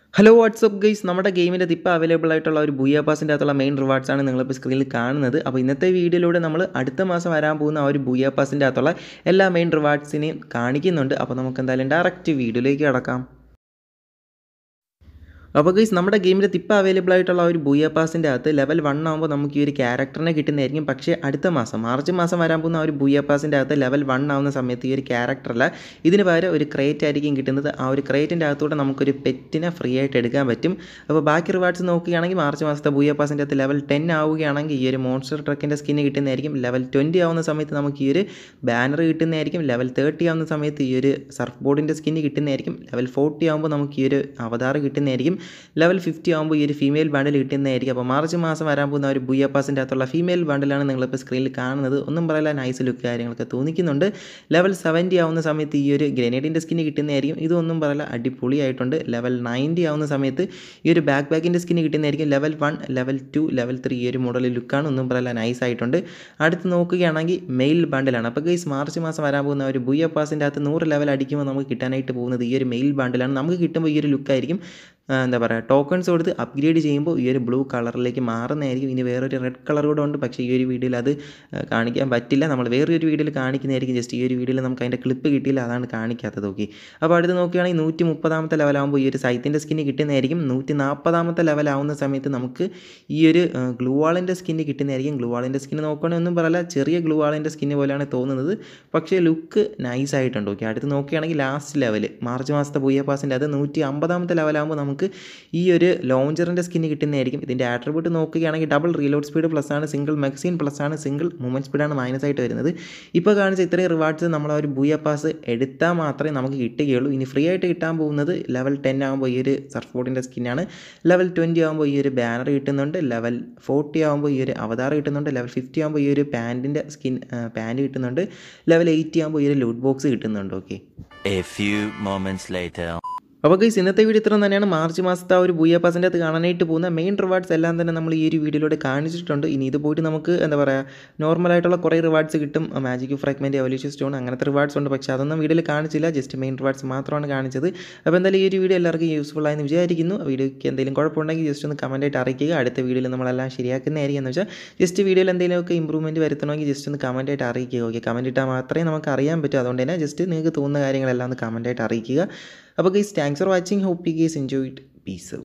Hello WhatsApp guys നമ്മുടെ ഗെയിമിൻ്റെ ഇപ്പോൾ അവൈലബിൾ ആയിട്ടുള്ള ഒരു ബുയ പാസിൻ്റെ അകത്തുള്ള മെയിൻ റിവാർഡ്സ് ആണ് നിങ്ങളിപ്പോൾ സ്ക്രീനിൽ കാണുന്നത് അപ്പോൾ ഇന്നത്തെ വീഡിയോയിലൂടെ നമ്മൾ അടുത്ത മാസം വരാൻ പോകുന്ന ആ ഒരു ബുയ പാസിൻ്റെ അകത്തുള്ള എല്ലാ മെയിൻ റിവാർഡ്സിനെയും കാണിക്കുന്നുണ്ട് അപ്പോൾ നമുക്ക് എന്തായാലും ഡയറക്റ്റ് വീഡിയോയിലേക്ക് കിടക്കാം അപ്പോൾ ഗൈസ് നമ്മുടെ ഗെയിമിൽ ഇപ്പോൾ അവൈലബിൾ ആയിട്ടുള്ള ഒരു ബുയ പാസിൻ്റെ അകത്ത് ലെവൽ വൺ ആകുമ്പോൾ നമുക്ക് ഈ ഒരു ക്യാരക്ടറിനെ കിട്ടുന്നതായിരിക്കും പക്ഷേ അടുത്ത മാസം മാർച്ച് മാസം വരാൻ പോകുന്ന ആ ഒരു ബുയ പാസിൻ്റെ അകത്ത് ലെവൽ വൺ ആവുന്ന സമയത്ത് ഈ ഒരു ക്യാരക്ടറല്ല ഇതിന് പകരം ഒരു ക്രേറ്റ് ആയിരിക്കും കിട്ടുന്നത് ആ ഒരു ക്രേറ്റിൻ്റെ അകത്തൂടെ നമുക്കൊരു പെറ്റിനെ ഫ്രീ ആയിട്ട് എടുക്കാൻ പറ്റും അപ്പോൾ ബാക്കി റിവാർഡ്സ് നോക്കുകയാണെങ്കിൽ മാർച്ച് മാസത്തെ ബുയ പാസിൻ്റെ അകത്ത് ലെവൽ ടെൻ ആവുകയാണെങ്കിൽ ഈ ഒരു മോൺസ്റ്റർ ട്രക്കിൻ്റെ സ്കിന്ന് കിട്ടുന്നതായിരിക്കും ലെവൽ ട്വൻറ്റി ആവുന്ന സമയത്ത് നമുക്ക് ഈ ഒരു ബാനർ കിട്ടുന്നതായിരിക്കും ലെവൽ തേർട്ടി ആവുന്ന സമയത്ത് ഈ ഒരു സർഫ് ബോർഡിൻ്റെ സ്കിന്ന് കിട്ടുന്നതായിരിക്കും ലെവൽ ഫോർട്ടി ആകുമ്പോൾ നമുക്ക് ഈ ഒരു അവതാർ കിട്ടുന്നതായിരിക്കും ലെവൽ ഫിഫ്റ്റി ആകുമ്പോൾ ഈ ഒരു ഫീമെയിൽ ബണ്ടിൽ കിട്ടുന്നതായിരിക്കും അപ്പോൾ മാർച്ച് മാസം വരാൻ പോകുന്ന ഒരു ബുയ പാസിൻ്റെ അകത്തുള്ള ഫീമെയിൽ ബണ്ടിലാണ് നിങ്ങളിപ്പോൾ സ്ക്രീനിൽ കാണുന്നത് ഒന്നും പറയില്ല നൈസ് ലുക്ക് കാര്യങ്ങളൊക്കെ തോന്നിക്കുന്നുണ്ട് ലെവൽ സെവൻറ്റി ആവുന്ന സമയത്ത് ഈ ഒരു ഗ്രനേഡിൻ്റെ സ്കിന്ന് കിട്ടുന്നതായിരിക്കും ഇതൊന്നും പറയില്ല അടിപൊളിയായിട്ടുണ്ട് ലെവൽ നയൻറ്റി ആവുന്ന സമയത്ത് ഈ ഒരു ബാക്ക് ബാക്കിൻ്റെ സ്കിന്ന് കിട്ടുന്നതായിരിക്കും level one level two level three ഈ ഒരു മോഡൽ ലുക്കാണ് ഒന്നും പറയില്ല നൈസ് ആയിട്ടുണ്ട് അടുത്ത് നോക്കുകയാണെങ്കിൽ മെയിൽ ബണ്ടിലാണ് അപ്പോൾ ഗൈസ് മാർച്ച് മാസം വരാൻ പോകുന്ന ഒരു ബുയ പാസിൻ്റെ അകത്ത് നൂറ് ലെവൽ അടിക്കുമ്പോൾ നമുക്ക് കിട്ടാനായിട്ട് പോകുന്നത് ഈ ഒരു മെയിൽ ബണ്ടിലാണ് നമുക്ക് കിട്ടുമ്പോൾ ഈ ഒരു ലുക്കായിരിക്കും എന്താ പറയുക ടോക്കൺസ് കൊടുത്ത് അപ്ഗ്രേഡ് ചെയ്യുമ്പോൾ ഈ ഒരു ബ്ലൂ കളറിലേക്ക് മാറുന്നതായിരിക്കും ഇനി വേറൊരു റെഡ് കളർ കൂടെ ഉണ്ട് പക്ഷേ ഈ ഒരു വീഡിയോയിൽ അത് കാണിക്കാൻ പറ്റില്ല നമ്മൾ വേറൊരു വീഡിയോയിൽ കാണിക്കുന്നതായിരിക്കും ജസ്റ്റ് ഈ ഒരു വീഡിയോയിൽ നമുക്ക് അതിൻ്റെ ക്ലിപ്പ് കിട്ടിയില്ല അതാണ് കാണിക്കാത്തത് ഓക്കെ അപ്പോൾ അടുത്ത് നോക്കുകയാണെങ്കിൽ നൂറ്റി മുപ്പതാമത്തെ ലെവലാകുമ്പോൾ ഈ ഒരു സൈത്തിൻ്റെ സ്കിന്ന് കിട്ടുന്നതായിരിക്കും നൂറ്റി നാൽപ്പതാമത്തെ ലെവലാവുന്ന സമയത്ത് നമുക്ക് ഈ ഒരു ഗ്ലൂ വാളിൻ്റെ സ്കിന്ന് കിട്ടുന്നതായിരിക്കും ഗ്ലൂ വാളിൻ്റെ സ്കിന്ന് നോക്കുകയാണെങ്കിൽ ഒന്നും പറയില്ല ചെറിയ ഗ്ലൂ വാളിൻ്റെ സ്കിന്ന് പോലെയാണ് തോന്നുന്നത് പക്ഷേ ലുക്ക് നൈസ് ആയിട്ടുണ്ട് ഓക്കെ അടുത്ത് നോക്കുകയാണെങ്കിൽ ലാസ്റ്റ് ലെവൽ മാർച്ച് മാസത്തെ ബുയ പാസിൻ്റെ അത് നൂറ്റി അമ്പതാമത്തെ ലെവലാകുമ്പോൾ നമുക്ക് ഈ ഒരു ലോഞ്ചറിൻ്റെ സ്കിന്ന് കിട്ടുന്നതായിരിക്കും ഇതിൻ്റെ ആട്രിബ്യൂട്ട് നോക്കുകയാണെങ്കിൽ ഡബിൾ റീലോഡ് സ്പീഡ് പ്ലസ് ആണ് സിംഗിൾ മാക്സിൻ പ്ലസ് ആണ് സിംഗിൾ മൂവ്മെൻറ്റ് സ്പീഡാണ് മൈനസ് ആയിട്ട് വരുന്നത് ഇപ്പോൾ കാണിച്ച ഇത്രയും റിവാർഡ്സ് നമ്മൾ ആ ഒരു ബുയ പാസ് എടുത്താൽ മാത്രമേ നമുക്ക് കിട്ടുകയുള്ളൂ ഇനി ഫ്രീ ആയിട്ട് കിട്ടാൻ പോകുന്നത് ലെവൽ ടെൻ ആകുമ്പോൾ ഈ ഒരു സർഫ് ബോർഡിൻ്റെ സ്കിന്നാണ് ലെവൽ ട്വൻറ്റി ആകുമ്പോൾ ഈ ഒരു ബാനർ കിട്ടുന്നുണ്ട് ലെവൽ ഫോർട്ടി ആകുമ്പോൾ ഈ ഒരു അവതാർ കിട്ടുന്നുണ്ട് ലെവൽ ഫിഫ്റ്റി ആകുമ്പോൾ ഈ ഒരു പാൻറ്റിൻ്റെ സ്കിൻ പാൻറ്റ് കിട്ടുന്നുണ്ട് ലെവൽ എയ്റ്റി ആകുമ്പോൾ ഈ ഒരു ലൂട്ട് ബോക്സ് കിട്ടുന്നുണ്ട് okay A few moments later. അപ്പോൾ ഗൈസ് ഇന്നത്തെ വീഡിയോ ഇത്ര തന്നെയാണ് മാർച്ച് മാസത്തെ ആ ഒരു ബുയ പാസിൻ്റെ അകത്ത് കാണാനായിട്ട് പോകുന്ന മെയിൻ റിവാർഡ്സ് എല്ലാം തന്നെ നമ്മൾ ഈ ഒരു വീഡിയോയിലൂടെ കാണിച്ചിട്ടുണ്ട് ഇനി ഇത് പോയിട്ട് നമുക്ക് എന്താ പറയുക നോർമലായിട്ടുള്ള കുറേ റിവാർഡ്സ് കിട്ടും മാജിക് ഫ്രാഗ്മെൻറ്റ് എവല്യൂഷൻ സ്റ്റോൺ അങ്ങനത്തെ റിവാർഡ്സ് ഉണ്ട് പക്ഷേ അതൊന്നും വീഡിയോയിൽ കാണിച്ചില്ല ജസ്റ്റ് മെയിൻ റിവാർഡ്സ് മാത്രമാണ് കാണിച്ചത് അപ്പോൾ എന്തായാലും ഈ ഒരു വീഡിയോ എല്ലാവർക്കും യൂസ്ഫുൾ ആയെന്ന് വിചാരിക്കുന്നു വീഡിയോയ്ക്ക് എന്തെങ്കിലും കുഴപ്പമുണ്ടെങ്കിൽ ജസ്റ്റ് ഒന്ന് കമൻറ്റായിട്ട് അറിയിക്കുക അടുത്ത വീഡിയോയിൽ നമ്മളെല്ലാം ശരിയാക്കുന്നതായിരിക്കും എന്ന് വെച്ചാൽ ജസ്റ്റ് വീഡിയോയിൽ എന്തെങ്കിലുമൊക്കെ ഇമ്പ്രൂവ്മെൻറ്റ് വരുത്തണമെങ്കിൽ ജസ്റ്റ് ഒന്ന് കമൻറ്റായിട്ട് അറിയിക്കുക ഓക്കെ കമൻറ്റ് ഇട്ടാൽ മാത്രമേ നമുക്ക് അറിയാൻ പറ്റൂ അതുകൊണ്ട് തന്നെ ജസ്റ്റ് നിങ്ങൾക്ക് തോന്നുന്ന കാര്യങ്ങളെല്ലാം ഒന്ന് കമൻറ്റായിട്ട് അറിയിക്കുക അപ്പോൾ guys thanks for watching hope you guys enjoy it piece